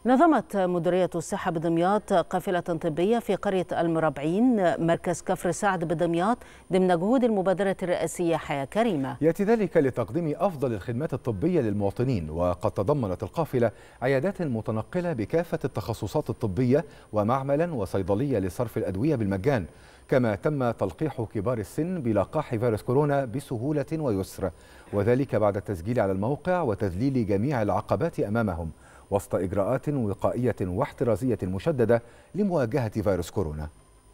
نظمت مديرية الصحة بدمياط قافلة طبية في قرية المربعين مركز كفر سعد بدمياط ضمن جهود المبادرة الرئاسية حياة كريمة يأتي ذلك لتقديم أفضل الخدمات الطبية للمواطنين وقد تضمنت القافلة عيادات متنقلة بكافة التخصصات الطبية ومعملا وصيدلية لصرف الأدوية بالمجان كما تم تلقيح كبار السن بلقاح فيروس كورونا بسهولة ويسر وذلك بعد التسجيل على الموقع وتذليل جميع العقبات أمامهم وسط إجراءات وقائية واحترازية مشددة لمواجهة فيروس كورونا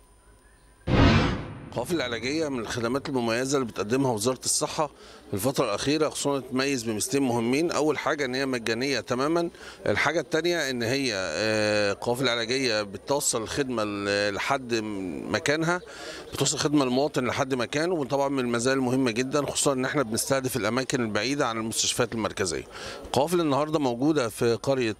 القوافل العلاجيه من الخدمات المميزه اللي بتقدمها وزاره الصحه في الفتره الاخيره خصوصا تميز بمثلين مهمين اول حاجه ان هي مجانيه تماما الحاجه الثانيه ان هي قوافل علاجيه بتوصل الخدمه لحد مكانها بتوصل خدمه للمواطن لحد مكانه وطبعا من المزايا المهمه جدا خصوصا ان احنا بنستهدف الاماكن البعيده عن المستشفيات المركزيه قوافل النهارده موجوده في قريه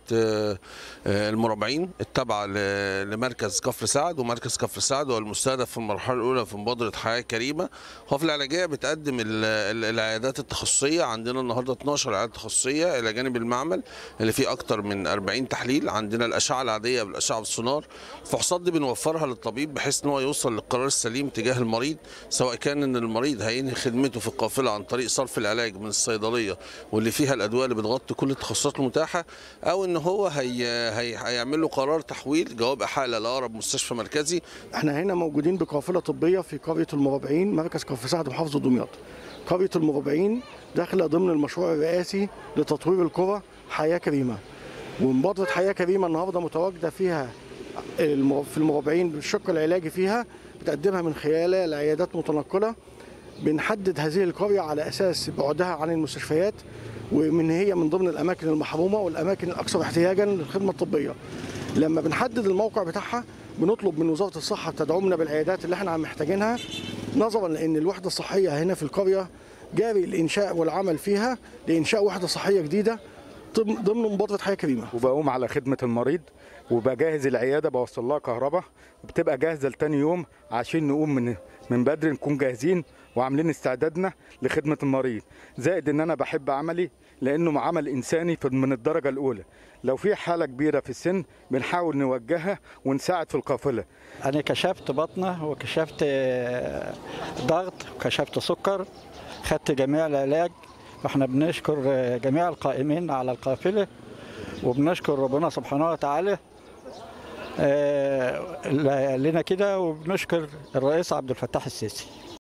المربعين التابعه لمركز كفر سعد ومركز كفر سعد هو المستهدف في المرحله الاولى في مبادره حياه كريمه القوافل العلاجيه بتقدم العيادات التخصصيه عندنا النهارده 12 عياده تخصصيه الى جانب المعمل اللي فيه اكتر من 40 تحليل عندنا الاشعه العاديه بالاشعه بالسونار الفحوصات دي بنوفرها للطبيب بحيث ان هو يوصل للقرار السليم تجاه المريض سواء كان ان المريض هينهي خدمته في القافله عن طريق صرف العلاج من الصيدليه واللي فيها الادويه اللي بتغطي كل التخصصات المتاحه او ان هو هي هي هيعمل له قرار تحويل جواب احاله لاقرب مستشفى مركزي احنا هنا موجودين بقافله طبيه في قريه المربعين مركز كفر سعد محافظه دمياط قريه المربعين داخله ضمن المشروع الرئاسي لتطوير القرى حياه كريمه ومبادره حياه كريمه النهارده متواجده فيها في المربعين بالشق العلاجي فيها بتقدمها من خلالها لعيادات متنقله بنحدد هذه القريه على اساس بعدها عن المستشفيات ومن هي من ضمن الاماكن المحرومه والاماكن الاكثر احتياجا للخدمه الطبيه لما بنحدد الموقع بتاعها بنطلب من وزاره الصحه تدعمنا بالعيادات اللي احنا محتاجينها نظرا لان الوحده الصحيه هنا في القريه جاري الانشاء والعمل فيها لانشاء وحده صحيه جديده ضمن مبادره حياه كريمه وبقوم على خدمه المريض وبجهز العياده بوصل لها كهرباء بتبقى جاهزه لتاني يوم عشان نقوم من من بدري نكون جاهزين وعاملين استعدادنا لخدمه المريض زائد ان انا بحب عملي لانه عمل انساني من الدرجه الاولى لو في حاله كبيره في السن بنحاول نوجهها ونساعد في القافله انا كشفت بطنه وكشفت ضغط وكشفت سكر خدت جميع العلاج فاحنا بنشكر جميع القائمين على القافله وبنشكر ربنا سبحانه وتعالى لنا كده وبنشكر الرئيس عبد الفتاح السيسي